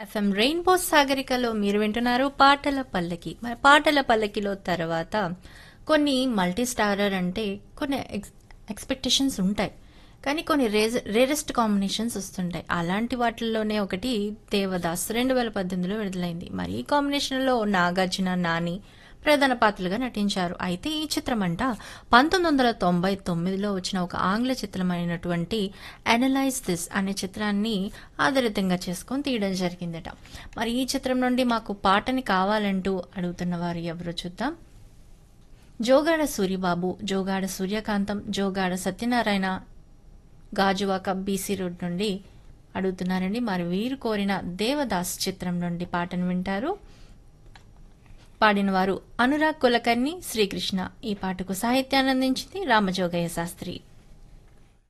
FM rainbow సాగరికలో మీరు వింటున్నారు పాటల పల్లకి మరి పాటల పల్లకిలో తర్వాత కొన్ని మల్టీ స్టారర్ అంటే కొన్ని ఎక్స్ ఎక్స్పెక్టేషన్స్ ఉంటాయి కానీ కొన్ని రేజ్ రేరెస్ట్ కాంబినేషన్స్ వస్తుంటాయి అలాంటి వాటిల్లోనే ఒకటి దేవదాస్ రెండు వేల పద్దెనిమిదిలో విడుదలైంది మరి ఈ కాంబినేషన్లో నాగార్జున నాని ప్రధాన పాత్రలుగా నటించారు అయితే ఈ చిత్రం అంట పంతొమ్మిది వందల తొంభై తొమ్మిదిలో వచ్చిన ఒక ఆంగ్ల చిత్రమైనటువంటి అనలైజ్ దిస్ అనే చిత్రాన్ని ఆధారితంగా చేసుకొని తీయడం జరిగిందట మరి ఈ చిత్రం నుండి మాకు పాటని కావాలంటూ అడుగుతున్న వారు ఎవరో చూద్దాం జోగాడ సూరిబాబు జోగాడ సూర్యకాంతం జోగాడ సత్యనారాయణ గాజువాక బీసీ రోడ్ నుండి అడుగుతున్నారండి మరి వీరు కోరిన దేవదాస్ చిత్రం నుండి పాటను వింటారు పాడిన వారు అనురాగ్ కులకర్ణి శ్రీకృష్ణ ఈ పాటకు సాహిత్యాన్ని అందించింది రామజోగయ్య శాస్త్రి